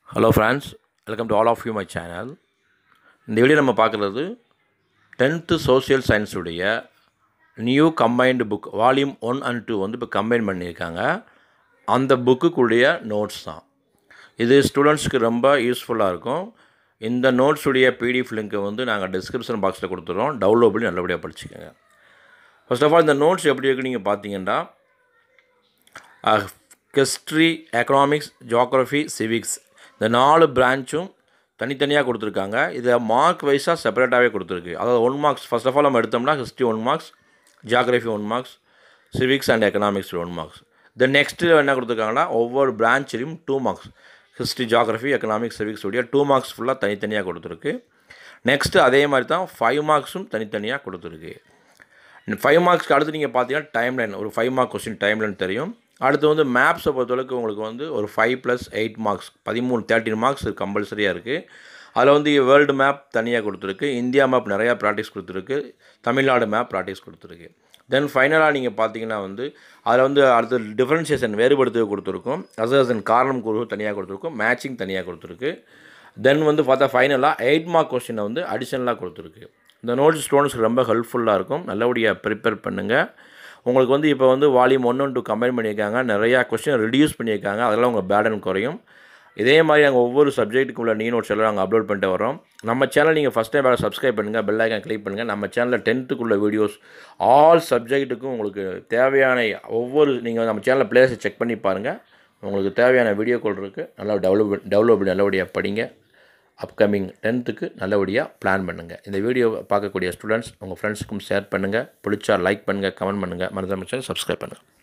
hello friends welcome to all of you my channel இந்த video நம்ம பார்க்குறது tenth social சயின்ஸுடைய new combined book volume one and two வந்து இப்போ combine பண்ணியிருக்காங்க அந்த புக்குக்குடைய நோட்ஸ் தான் இது ஸ்டூடெண்ட்ஸ்க்கு ரொம்ப யூஸ்ஃபுல்லாக இருக்கும் இந்த நோட்ஸுடைய பிடிஎஃப் லிங்க்கை வந்து நாங்கள் டிஸ்கிரிப்ஷன் பாக்ஸில் கொடுத்துறோம் டவுன்லோட் பண்ணி நல்லபடியாக படிச்சுக்கோங்க ஃபர்ஸ்ட் ஆஃப் ஆல் இந்த நோட்ஸ் எப்படி இருக்குன்னு நீங்கள் பார்த்தீங்கன்னா ஹிஸ்ட்ரி எக்கனாமிக்ஸ் ஜியாகிரஃபி சிவிக்ஸ் இந்த நாலு பிரான்ச்சும் தனித்தனியாக கொடுத்துருக்காங்க இதை மார்க் வைஸாக செப்பரேட்டாகவே கொடுத்துருக்கு அதாவது one marks first of all நம்ம எடுத்தோம்னா history one marks geography one marks civics and economics one marks then next என்ன கொடுத்துருக்காங்கன்னா ஒவ்வொரு பிரான்ச்லேயும் two marks history geography economics civics உடைய டூ மார்க்ஸ் ஃபுல்லாக தனித்தனியாக கொடுத்துருக்கு நெக்ஸ்ட்டு அதே மாதிரி தான் ஃபைவ் மார்க்ஸும் தனித்தனியாக கொடுத்துருக்கு ஃபைவ் மார்க்ஸ்க்கு அடுத்து நீங்கள் பார்த்தீங்கன்னா டைம் லைன் ஒரு five mark question timeline தெரியும் அடுத்து வந்து மேப்ஸை பொறுத்தளவுக்கு உங்களுக்கு வந்து ஒரு ஃபைவ் ப்ளஸ் எயிட் மார்க்ஸ் பதிமூணு தேர்ட்டின் மார்க்ஸ் கம்பல்சரியாக இருக்குது அதில் வந்து வேர்ல்டு மேப் தனியாக கொடுத்துருக்கு இந்தியா மேப் நிறையா ப்ராக்டிஸ் கொடுத்துருக்கு தமிழ்நாடு மேப் ப்ராக்டிஸ் கொடுத்துருக்கு தென் ஃபைனலாக நீங்கள் பார்த்தீங்கன்னா வந்து அதில் வந்து அடுத்து டிஃப்ரென்ஷியேஷன் வேறுபடுத்த கொடுத்துருக்கும் அசன் காரணம் கூறு தனியாக கொடுத்துருக்கும் மேட்சிங் தனியாக கொடுத்துருக்கு தென் வந்து பார்த்தா ஃபைனலாக எயிட் மார்க் கொஸ்டினை வந்து அடிஷனலாக கொடுத்துருக்கு இந்த நோட்ஸ் ஸ்டூடெண்ட்ஸ்க்கு ரொம்ப ஹெல்ப்ஃபுல்லாக இருக்கும் நல்லபடியாக ப்ரிப்பேர் பண்ணுங்கள் உங்களுக்கு வந்து இப்போ வந்து volume one one two combine பண்ணியிருக்காங்க நிறையா கொஸ்டின் ரிடியூஸ் பண்ணியிருக்காங்க அதெல்லாம் உங்கள் பேடன் குறையும் இதே மாதிரி நாங்கள் ஒவ்வொரு சப்ஜெக்ட்டுக்கு உள்ள நீ நோட்ஸ் எல்லாம் நாங்கள் அப்லோட் பண்ணிட்டு வரோம் நம்ம சேனல் நீங்கள் ஃபஸ்ட் டைம் வேறு சப்ஸ்கிரைப் பண்ணுங்கள் பெல் ஐக்கான் கிளிக் பண்ணுங்கள் நம்ம சேனலில் டென்த்துக்குள்ள வீடியோஸ் ஆல் சப்ஜெக்ட்டுக்கும் உங்களுக்கு தேவையான ஒவ்வொரு நீங்கள் நம்ம சேனலில் பிளேஸை செக் பண்ணி பாருங்கள் உங்களுக்கு தேவையான வீடியோக்கள் இருக்குது நல்லா டெவலப் டெவலப் நல்லபடியாக படிங்க அப்கமிங் டென்த்துக்கு நல்லபடியாக பிளான் பண்ணுங்கள் இந்த வீடியோ பார்க்கக்கூடிய ஸ்டூடெண்ட்ஸ் உங்கள் ஃப்ரெண்ட்ஸுக்கும் ஷேர் பண்ணுங்கள் பிடிச்சா லைக் பண்ணுங்கள் கமெண்ட் பண்ணுங்கள் மறந்துடாமல் சப்ஸ்கிரைப் பண்ணுங்கள்